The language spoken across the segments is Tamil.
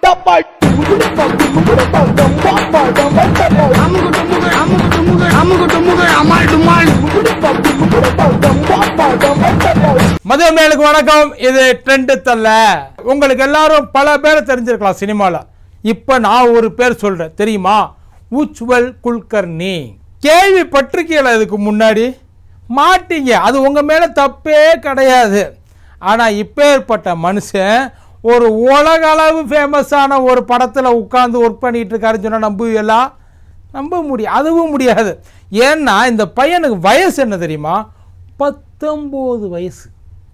மதியம் மேலுக்கு வணக்கம் இது ட்ரெண்ட் தல்ல உங்களுக்கு எல்லாரும் பல பேரை தெரிஞ்சிருக்கலாம் சினிமால இப்ப நான் ஒரு பேர் சொல்றேன் தெரியுமா உச்வல் குல்கர்னி கேள்விப்பட்டிருக்கீங்களா இதுக்கு முன்னாடி மாட்டீங்க அது உங்க மேல தப்பே கிடையாது ஆனா இப்பேற்பட்ட மனுஷன் ஒரு உலக அளவு ஃபேமஸான ஒரு படத்துல உட்கார்ந்து ஒர்க் பண்ணிட்டு இருக்காருன்னு சொன்னா நம்புவீங்களா நம்ப முடியும் அதுவும் முடியாது ஏன்னா இந்த பையனுக்கு வயசு என்ன தெரியுமா பத்தொம்போது வயசு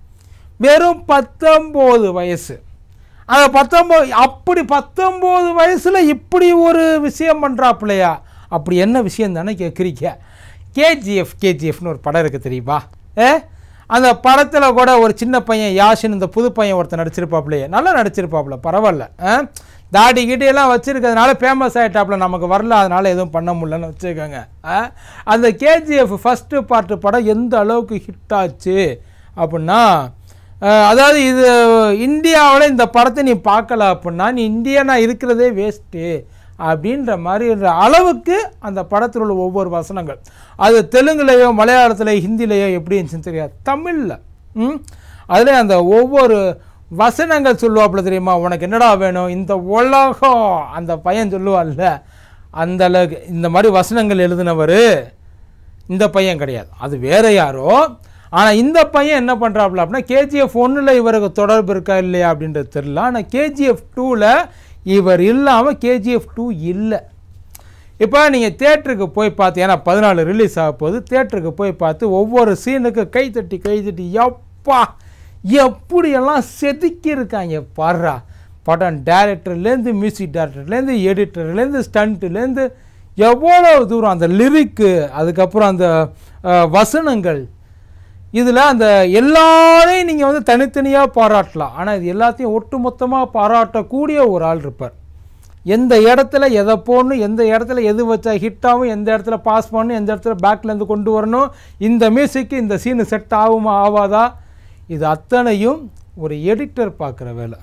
வெறும் பத்தொம்போது வயசு அந்த பத்தொம்போது அப்படி பத்தொம்போது வயசில் இப்படி ஒரு விஷயம் பண்ணுறாப்புலையா அப்படி என்ன விஷயம் தானே கேட்குறீங்க கேஜிஎஃப் கேஜிஎஃப்னு ஒரு படம் இருக்குது தெரியுமா ஏ அந்த படத்தில் கூட ஒரு சின்ன பையன் யாஷின் இந்த புது பையன் ஒருத்தன் நடிச்சிருப்பாப்புலையே நல்லா நடிச்சிருப்பாப்புல பரவாயில்ல ஆ? தாடி கிட்டியெல்லாம் வச்சுருக்கிறதுனால ஃபேமஸ் ஆகிட்டாப்புல நமக்கு வரல அதனால் எதுவும் பண்ண முடியலன்னு வச்சுக்கோங்க ஆ? அந்த கேஜிஎஃப் ஃபஸ்ட்டு பார்ட்டு படம் எந்த அளவுக்கு ஹிட் ஆச்சு அப்படின்னா அஹ், அதாவது இது இந்தியாவில் இந்த படத்தை நீ பார்க்கல அப்படின்னா நீ இந்தியனா இருக்கிறதே வேஸ்ட்டு அப்படின்ற மாதிரி அளவுக்கு அந்த படத்தில் உள்ள ஒவ்வொரு வசனங்கள் அது தெலுங்குலேயோ மலையாளத்திலேயோ ஹிந்திலேயோ எப்படி இருந்துச்சுன்னு தெரியாது தமிழில் ம் அதில் அந்த ஒவ்வொரு வசனங்கள் சொல்லுவாப்புல தெரியுமா உனக்கு என்னடா வேணும் இந்த உலகம் அந்த பையன் சொல்லுவாள்ல அந்த அளவுக்கு இந்த மாதிரி வசனங்கள் எழுதினவர் இந்த பையன் கிடையாது அது வேற யாரோ ஆனால் இந்த பையன் என்ன பண்ணுறாப்புல அப்படின்னா கேஜிஎஃப் ஒன்றில் இவருக்கு தொடர்பு இருக்கா இல்லையா அப்படின்றது தெரியல ஆனால் கேஜிஎஃப் டூவில் இவர் இல்லாமல் கேஜிஎஃப் டூ இல்லை இப்போ நீங்கள் தேட்டருக்கு போய் பார்த்து ஏன்னா பதினாலு ரிலீஸ் ஆக போகுது தேட்டருக்கு போய் பார்த்து ஒவ்வொரு சீனுக்கு கை தட்டி கை தட்டி எப்பா எப்படியெல்லாம் செதுக்கியிருக்காங்க பாடுறா படம் டேரக்டர்லேருந்து மியூசிக் டேரக்டர்லேருந்து எடிட்டர்லேருந்து ஸ்டண்ட்டுலேருந்து எவ்வளோ தூரம் அந்த லிரிக்கு அதுக்கப்புறம் அந்த அஹ், வசனங்கள் இதில் அந்த எல்லாரையும் நீங்கள் வந்து தனித்தனியாக பாராட்டலாம் ஆனால் இது எல்லாத்தையும் ஒட்டுமொத்தமாக பாராட்டக்கூடிய ஒரு ஆள் இருப்பார் எந்த இடத்துல எதை போடணும் எந்த இடத்துல எது வச்சா ஹிட் ஆகும் எந்த இடத்துல பாஸ் பண்ணணும் எந்த இடத்துல பேக்லேருந்து கொண்டு வரணும் இந்த மியூசிக்கு இந்த சீனு செட் ஆகுமா ஆகாதா இது அத்தனையும் ஒரு எடிட்டர் பார்க்குற வேலை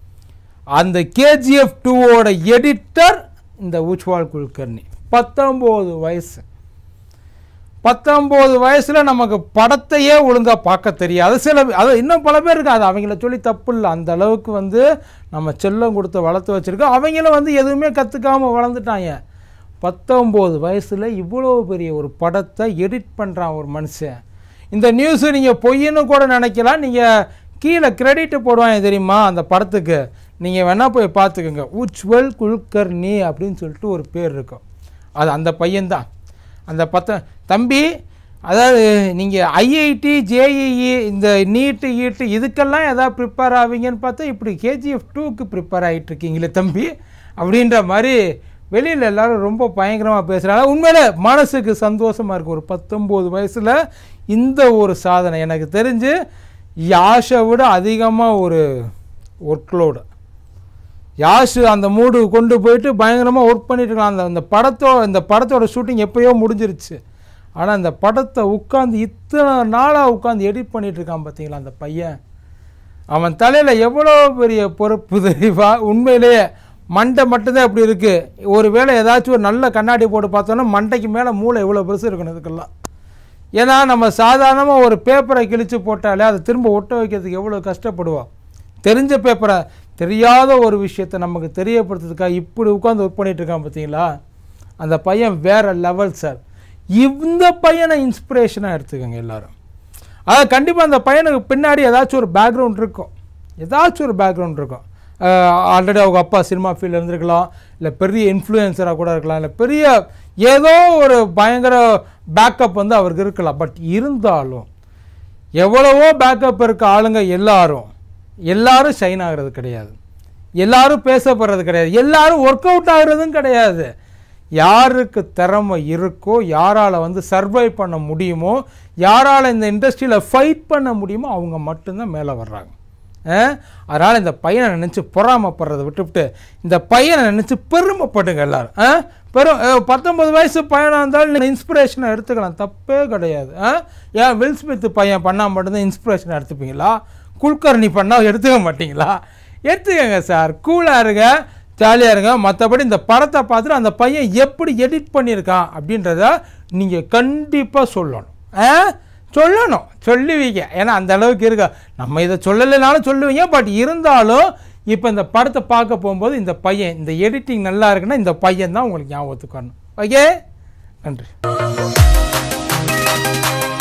அந்த கேஜிஎஃப் டூவோட எடிட்டர் இந்த உச்வால் குல்கர்னி பத்தொம்போது வயசு பத்தொம்போது வயசில் நமக்கு படத்தையே ஒழுங்காக பார்க்க தெரியாது சில அது இன்னும் பல பேர் இருக்கு அது அவங்கள சொல்லி தப்பு இல்லை அந்த அளவுக்கு வந்து நம்ம செல்லம் கொடுத்து வளர்த்து வச்சுருக்கோம் அவங்களும் வந்து எதுவுமே கற்றுக்காமல் வளர்ந்துட்டாங்க பத்தொம்போது வயசில் இவ்வளோ பெரிய ஒரு படத்தை எடிட் பண்ணுறான் ஒரு மனுஷன் இந்த நியூஸு நீங்கள் பொய்ன்னு கூட நினைக்கலாம் நீங்கள் கீழே கிரெடிட் போடுவாங்க தெரியுமா அந்த படத்துக்கு நீங்கள் வேணால் போய் பார்த்துக்கோங்க உச்வல் குல்கர்னி அப்படின்னு சொல்லிட்டு ஒரு பேர் இருக்கும் அது அந்த பையன்தான் அந்த பத்த தம்பி அதாவது நீங்கள் ஐஐடி ஜேஇஇ இந்த நீட்டு ஈட்டு இதுக்கெல்லாம் எதாவது ப்ரிப்பேர் ஆவீங்கன்னு பார்த்தா இப்படி கேஜிஎஃப் டூக்கு ப்ரிப்பேர் ஆகிட்டு இருக்கீங்களே தம்பி அப்படின்ற மாதிரி வெளியில் எல்லாரும் ரொம்ப பயங்கரமாக பேசுகிறாங்க உண்மையிலே மனசுக்கு சந்தோஷமாக இருக்குது ஒரு பத்தொம்போது வயசில் இந்த ஒரு சாதனை எனக்கு தெரிஞ்சு யாஷை விட அதிகமாக ஒரு ஒர்க்லோடு யாஷு அந்த மூடு கொண்டு போயிட்டு பயங்கரமாக ஒர்க் பண்ணிட்டு இருக்கலாம் அந்த அந்த படத்தோ இந்த படத்தோட ஷூட்டிங் எப்பயோ முடிஞ்சிருச்சு ஆனால் அந்த படத்தை உட்காந்து இத்தனை நாளாக உட்காந்து எடிட் பண்ணிட்டு இருக்கான் பார்த்தீங்களா அந்த பையன் அவன் தலையில் எவ்வளோ பெரிய பொறுப்பு தெரியுமா உண்மையிலேயே மண்டை மட்டும்தான் அப்படி இருக்குது ஒரு வேளை ஏதாச்சும் ஒரு நல்ல கண்ணாடி போட்டு பார்த்தோன்னா மண்டைக்கு மேலே மூளை எவ்வளோ பெருசு இருக்கணும் இதுக்கெல்லாம் ஏன்னா நம்ம சாதாரணமாக ஒரு பேப்பரை கிழிச்சு போட்டாலே அதை திரும்ப ஒட்ட வைக்கிறதுக்கு எவ்வளோ கஷ்டப்படுவோம் தெரிஞ்ச பேப்பரை தெரியாத ஒரு விஷயத்தை நமக்கு தெரியப்படுத்துறதுக்காக இப்படி உட்காந்து ஒர்க் பண்ணிட்டு இருக்கான் பார்த்தீங்களா அந்த பையன் வேற லெவல் சார் இந்த பையனை இன்ஸ்பிரேஷனாக எடுத்துக்கோங்க எல்லாரும் அதாவது கண்டிப்பாக அந்த பையனுக்கு பின்னாடி ஏதாச்சும் ஒரு பேக்ரவுண்ட் இருக்கும் ஏதாச்சும் ஒரு பேக்ரவுண்ட் இருக்கும் ஆல்ரெடி அவங்க அப்பா சினிமா ஃபீல்டில் இருந்திருக்கலாம் இல்லை பெரிய இன்ஃப்ளூயன்சராக கூட இருக்கலாம் இல்லை பெரிய ஏதோ ஒரு பயங்கர பேக்கப் வந்து அவருக்கு இருக்கலாம் பட் இருந்தாலும் எவ்வளவோ பேக்கப் இருக்க ஆளுங்க எல்லாரும் எல்லாரும் ஷைன் ஆகிறது கிடையாது எல்லாரும் பேசப்படுறது கிடையாது எல்லாரும் ஒர்க் அவுட் ஆகுறதும் கிடையாது யாருக்கு திறமை இருக்கோ யாரால் வந்து சர்வை பண்ண முடியுமோ யாரால் இந்த இண்டஸ்ட்ரியில் ஃபைட் பண்ண முடியுமோ அவங்க மட்டும்தான் மேலே வர்றாங்க அதனால் இந்த பையனை நினச்சி பொறாமப்படுறதை விட்டுவிட்டு இந்த பையனை நினச்சி பெருமைப்படுங்க எல்லாரும் ஆ? பெரும் அஹ், பத்தொன்பது வயசு பையனாக இருந்தாலும் நீங்கள் இன்ஸ்பிரேஷனை எடுத்துக்கலாம் தப்பே கிடையாது ஆ? ஏன் வில் ஸ்மித் பையன் பண்ணால் மட்டும்தான் இன்ஸ்பிரேஷனை எடுத்துப்பீங்களா குல்கர்னி பண்ணால் எடுத்துக்க மாட்டீங்களா எடுத்துக்கங்க சார் கூலாக இருங்க ஜாலியாக இருங்க மற்றபடி இந்த படத்தை பார்த்துட்டு அந்த பையன் எப்படி எடிட் பண்ணியிருக்கான் அப்படின்றத நீங்கள் கண்டிப்பாக சொல்லணும் ஆ சொல்லணும் சொல்லுவீங்க ஏன்னா அந்த அளவுக்கு இருக்கா நம்ம இதை சொல்லலைனாலும் சொல்லுவீங்க பட் இருந்தாலும் இப்போ இந்த படத்தை பார்க்க போகும்போது இந்த பையன் இந்த எடிட்டிங் நல்லா இருக்குன்னா இந்த பையன் தான் உங்களுக்கு ஞாபகத்துக்கு வரணும் ஓகே நன்றி